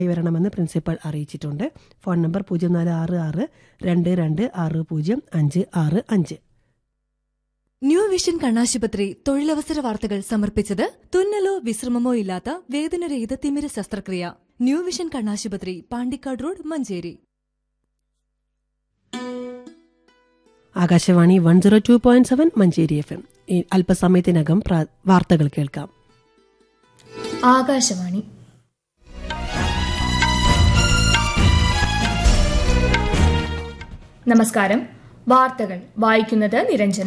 വരണമെന്ന് പ്രിൻസിപ്പൽ അറിയിച്ചിട്ടുണ്ട് phone number പൂജ്യം നാല് ആറ് ആറ് രണ്ട് രണ്ട് ആറ് പൂജ്യം അഞ്ച് ആറ് അഞ്ച് ന്യൂ വിഷൻ കണ്ണാശുപത്രി തൊഴിലവസര വാർത്തകൾ സമർപ്പിച്ചത് തുന്നലോ വിശ്രമമോ ഇല്ലാത്ത വേദനരഹിത തിമിര ശസ്ത്രക്രിയ ന്യൂ വിഷൻ കണ്ണാശുപത്രി Pandikkad road Manjeri Akashvani one zero two point seven Manjeri F M അല്പസമയത്തിനകം പ്ര- വാർത്തകൾ കേൾക്കാം ആകാശവാണി നമസ്കാരം വാർത്തകൾ വായിക്കുന്നത് നിരഞ്ജന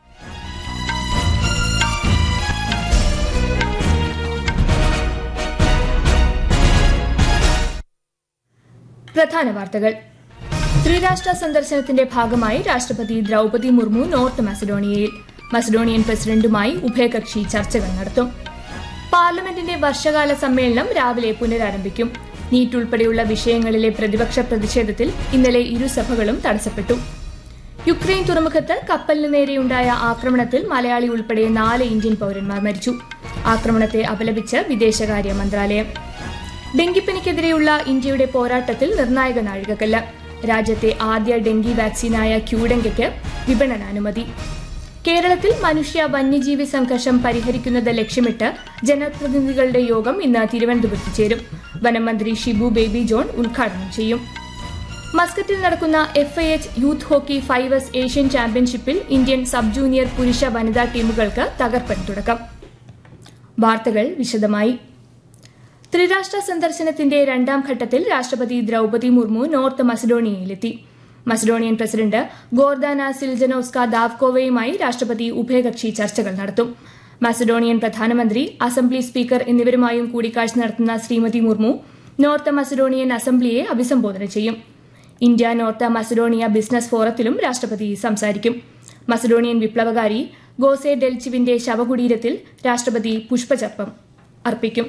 പ്രധാന വാർത്തകൾ ത്രിരാഷ്ട്ര സന്ദർശനത്തിന്റെ ഭാഗമായി രാഷ്ട്രപതി ദ്രൗപതി മുർമു നോർത്ത് മസഡോണിയയിൽ മസഡോണിയൻ പ്രസിഡന്റുമായി ഉഭയകക്ഷി ചർച്ചകൾ നടത്തും പാർലമെന്റിന്റെ വർഷകാല സമ്മേളനം രാവിലെ പുനരാരംഭിക്കും നീറ്റ് ഉൾപ്പെടെയുള്ള വിഷയങ്ങളിലെ പ്രതിപക്ഷ പ്രതിഷേധത്തിൽ ഇന്നലെ ഇരുസഭകളും തടസ്സപ്പെട്ടു യുക്രൈൻ തുറമുഖത്ത് കപ്പലിന് നേരെയുണ്ടായ ആക്രമണത്തിൽ മലയാളി ഉൾപ്പെടെ നാല് ഇന്ത്യൻ പൌരന്മാർ മരിച്ചു ആക്രമണത്തെ അപലപിച്ച് വിദേശകാര്യ മന്ത്രാലയം ഡെങ്കിപ്പനിക്കെതിരെയുള്ള ഇന്ത്യയുടെ പോരാട്ടത്തിൽ നിർണായക നാഴികക്കല്ല് രാജ്യത്തെ ആദ്യ ഡെങ്കി വാക്സിനായ ക്യൂഡെങ്കയ്ക്ക് വിപണനാനുമതി കേരളത്തിൽ മനുഷ്യ വന്യജീവി സംഘർഷം പരിഹരിക്കുന്നത് ലക്ഷ്യമിട്ട് ജനപ്രതിനിധികളുടെ യോഗം ഇന്ന് തിരുവനന്തപുരത്ത് ചേരും വനം മന്ത്രി ഷിബു ബേബി ജോൺ ഉദ്ഘാടനം ചെയ്യും മസ്കറ്റിൽ നടക്കുന്ന F I H youth hockey fives Asian ചാമ്പ്യൻഷിപ്പിൽ ഇന്ത്യൻ സബ് ജൂനിയർ പുരുഷ വനിതാ ടീമുകൾക്ക് തകർപ്പൻ തുടക്കം വാർത്തകൾ വിശദമായി ത്രിരാഷ്ട്ര സന്ദർശനത്തിന്റെ രണ്ടാം ഘട്ടത്തിൽ രാഷ്ട്രപതി ദ്രൗപതി മുർമു നോർത്ത് മസഡോണിയയിലെത്തി മസഡോണിയൻ പ്രസിഡന്റ് ഗോർദാന സിൽജനോസ്ക ദാവ്കോവയുമായി രാഷ്ട്രപതി ഉഭയകക്ഷി ചർച്ചകൾ നടത്തും മസഡോണിയൻ പ്രധാനമന്ത്രി അസംബ്ലി സ്പീക്കർ എന്നിവരുമായും കൂടിക്കാഴ്ച നടത്തുന്ന ശ്രീമതി മുർമു നോർത്ത് മസഡോണിയൻ അസംബ്ലിയെ അഭിസംബോധന ചെയ്യും ഇന്ത്യ നോർത്ത് മസഡോണിയ ബിസിനസ് ഫോറത്തിലും രാഷ്ട്രപതി സംസാരിക്കും മസഡോണിയൻ വിപ്ലവകാരി ഗോസെ ഡെൽച്ചിവിന്റെ ശവകുടീരത്തിൽ രാഷ്ട്രപതി പുഷ്പചർപ്പം അർപ്പിക്കും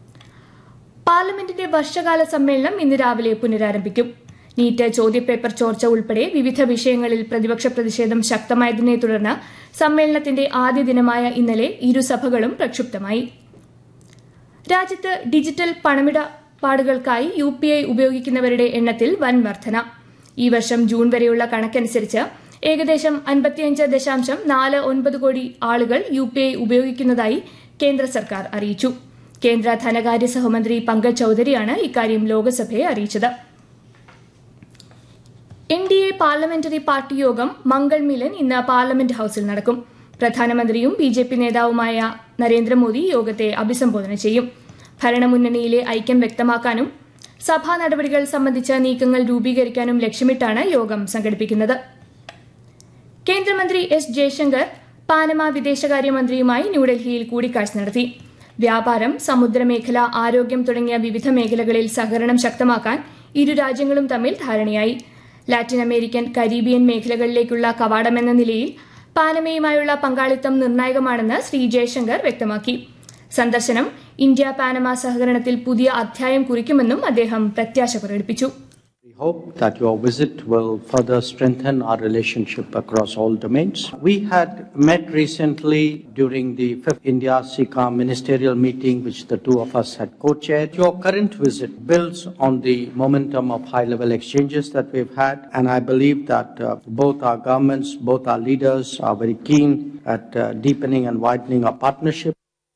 പാർലമെന്റിന്റെ വർഷകാല സമ്മേളനം ഇന്ന് രാവിലെ പുനരാരംഭിക്കും നീറ്റ് ചോദ്യപേപ്പർ ചോർച്ച ഉൾപ്പെടെ വിവിധ വിഷയങ്ങളിൽ പ്രതിപക്ഷ പ്രതിഷേധം ശക്തമായതിനെ തുടർന്ന് സമ്മേളനത്തിന്റെ ആദ്യ ദിനമായ ഇന്നലെ ഇരുസഭകളും പ്രക്ഷുബ്ധമായി രാജ്യത്ത് ഡിജിറ്റൽ പണമിടപാടുകൾക്കായി യു പി ഐ ഉപയോഗിക്കുന്നവരുടെ എണ്ണത്തിൽ വൻ വർധന ഈ വർഷം ജൂൺ വരെയുള്ള കണക്കനുസരിച്ച് ഏകദേശം അൻപത്തിയഞ്ച് ദശാംശം നാല് ഒൻപത് കോടി ആളുകൾ യു പി ഐ ഉപയോഗിക്കുന്നതായി കേന്ദ്ര സർക്കാർ അറിയിച്ചു കേന്ദ്ര ധനകാര്യ സഹമന്ത്രി പങ്കജ് ചൌധരിയാണ് ഇക്കാര്യം ലോക്സഭയെ അറിയിച്ചത് N D A parliamentary party യോഗം മംഗൾ മിലൻ ഇന്ന് പാർലമെന്റ് ഹൌസിൽ നടക്കും പ്രധാനമന്ത്രിയും ബി ജെ പി നേതാവുമായ നരേന്ദ്രമോദി യോഗത്തെ അഭിസംബോധന ചെയ്യും ഭരണമുന്നണിയിലെ ഐക്യം വ്യക്തമാക്കാനും സഭാ നടപടികൾ സംബന്ധിച്ച നീക്കങ്ങൾ രൂപീകരിക്കാനും ലക്ഷ്യമിട്ടാണ് യോഗം സംഘടിപ്പിക്കുന്നത് കേന്ദ്രമന്ത്രി എസ് ജയശങ്കർ പാനമ വിദേശകാര്യമന്ത്രിയുമായി ന്യൂഡൽഹിയിൽ കൂടിക്കാഴ്ച നടത്തി വ്യാപാരം സമുദ്രമേഖല ആരോഗ്യം തുടങ്ങിയ വിവിധ മേഖലകളിൽ സഹകരണം ശക്തമാക്കാൻ ഇരു രാജ്യങ്ങളും തമ്മിൽ ധാരണയായി ലാറ്റിൻ അമേരിക്കൻ കരീബിയൻ മേഖലകളിലേക്കുള്ള കവാടമെന്ന നിലയിൽ പാനമയുമായുള്ള പങ്കാളിത്തം നിർണായകമാണെന്ന് ശ്രീ ജയശങ്കർ വ്യക്തമാക്കി സന്ദർശനം ഇന്ത്യ പാനമ സഹകരണത്തിൽ പുതിയ അധ്യായം കുറിക്കുമെന്നും അദ്ദേഹം പ്രത്യാശ പ്രകടിപ്പിച്ചു We hope that your visit will further strengthen our relationship across all domains. We had met recently during the fifth India SICA ministerial meeting, which the two of us had co-chaired. Your current visit builds on the momentum of high-level exchanges that we've had, and I believe that uh, both our governments, both our leaders are very keen at uh, deepening and widening our partnership.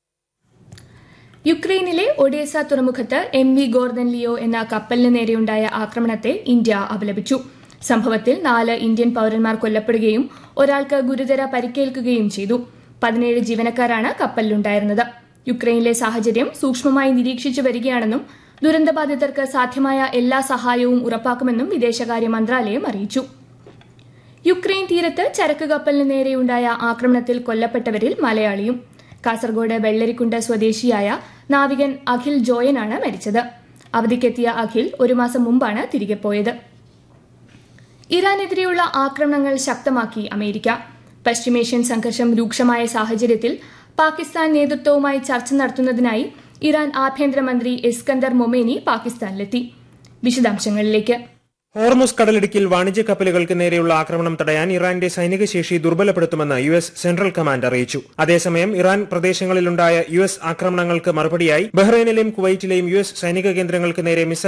യുക്രൈനിലെ Odesa തുറമുഖത്ത് M V Gordon Leo എന്ന കപ്പലിന് നേരെയുണ്ടായ ആക്രമണത്തെ India അപലപിച്ചു സംഭവത്തിൽ നാല് Indian പൌരന്മാർ കൊല്ലപ്പെടുകയും ഒരാൾക്ക് ഗുരുതര പരിക്കേൽക്കുകയും ചെയ്തു പതിനേഴ് ജീവനക്കാരാണ് കപ്പലിലുണ്ടായിരുന്നത് യുക്രൈനിലെ സാഹചര്യം സൂക്ഷ്മമായി നിരീക്ഷിച്ചു വരികയാണെന്നും ദുരന്തബാധിതർക്ക് സാധ്യമായ എല്ലാ സഹായവും ഉറപ്പാക്കുമെന്നും വിദേശകാര്യ മന്ത്രാലയം അറിയിച്ചു യുക്രൈൻ തീരത്ത് ചരക്ക് കപ്പലിന് നേരെയുണ്ടായ ആക്രമണത്തിൽ കൊല്ലപ്പെട്ടവരിൽ മലയാളിയും കാസർഗോഡ് വെള്ളരിക്കുണ്ട് സ്വദേശിയായ നാവികൻ അഖിൽ ജോയനാണ് മരിച്ചത് അവധിക്കെത്തിയ അഖിൽ ഒരു മാസം മുമ്പാണ് തിരികെ പോയത് ഇറാനെതിരെയുള്ള ആക്രമണങ്ങൾ ശക്തമാക്കി അമേരിക്ക പശ്ചിമേഷ്യൻ സംഘർഷം രൂക്ഷമായ സാഹചര്യത്തിൽ പാകിസ്ഥാൻ നേതൃത്വവുമായി ചർച്ച നടത്തുന്നതിനായി ഇറാൻ ആഭ്യന്തരമന്ത്രി ഇസ്കന്ദർ മൊമേനി പാകിസ്ഥാനിലെത്തി വിശദാംശങ്ങളിലേക്ക് ഹോർമുസ് കടലിടുക്കിൽ വാണിജ്യ കപ്പലുകൾക്ക് നേരെയുള്ള ആക്രമണം തടയാൻ ഇറാന്റെ സൈനിക ശേഷി ദുർബലപ്പെടുത്തുമെന്ന് യു എസ് സെൻട്രൽ കമാൻഡ് അറിയിച്ചു അതേസമയം ഇറാൻ പ്രദേശങ്ങളിലുണ്ടായ യു എസ് ആക്രമണങ്ങൾക്ക് മറുപടിയായി ബഹ്റൈനിലെയും കുവൈറ്റിലെയും യു എസ് സൈനിക കേന്ദ്രങ്ങൾക്ക് നേരെ മിസൈൽ